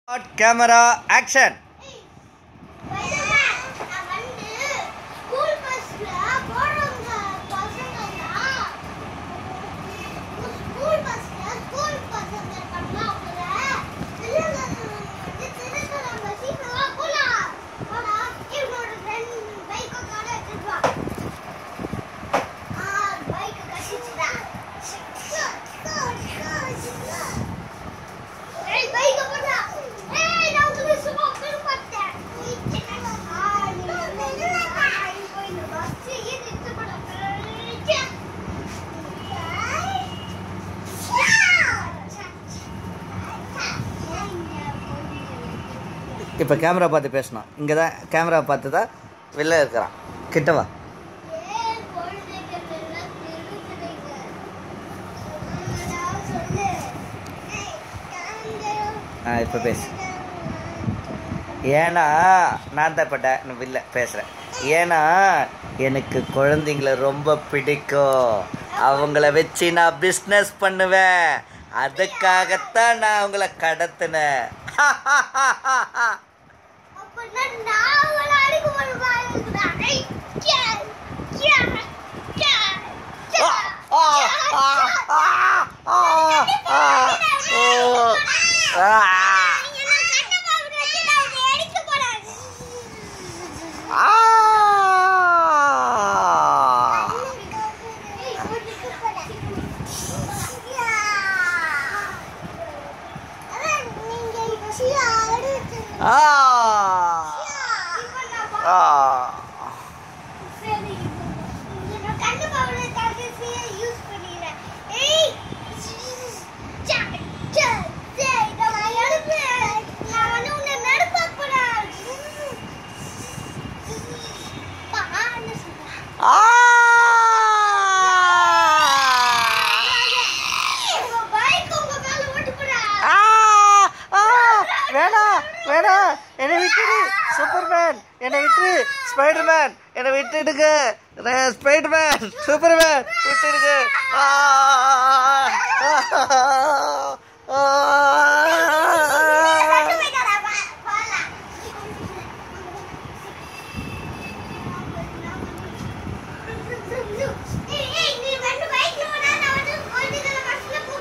Camera action ஏய் bike போடா ஏய் நான் உன்னை சும்மா உட்கார மாட்டேன் ஆ நீ வந்து போய் இந்த பஸ் ஏறி நிறுத்த இப்போ கேமரா பார்த்து பேசணும் இங்கே தான் கேமரா பார்த்து தான் வெளில இருக்கிறான் கிட்ட வா ஏய் குழந்தைகள் எல்லாம் திருடுறீங்க நான் சொல்லு ஏய் காங்க ஆ இப்போ பேசு ஏன்னா நான் தான் இப்போ டே- வெளில பேசுகிறேன் ஏன்னா எனக்கு குழந்தைங்கள ரொம்ப பிடிக்கும் அவங்கள வச்சு நான் பிஸ்னஸ் பண்ணுவேன் அதுக்காகத்தான் நான் அவங்கள கடத்தினேன் அப்பனா நான் உங்களை அடிக்க போறேன் ஏய் கே கே கே ஆ, ஆ, ஆ, ஆ, ஆ, ஆ, ஓ, ஆ. ஆ. ஆ. ஆ. ஆ. ஆ. ஆ. வேணாம் வேணாம் என்னை விட்டுடு சூப்பர்மேன் என்னை விட்டு ஸ்பைடர்மேன் என்னை விட்டுடுங்க நான் ஸ்பைடர்மேன் சூப்பர்மேன் விட்டுடுங்க ஆ. ஆ.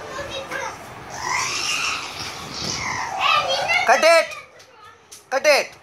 Cut it! Cut it!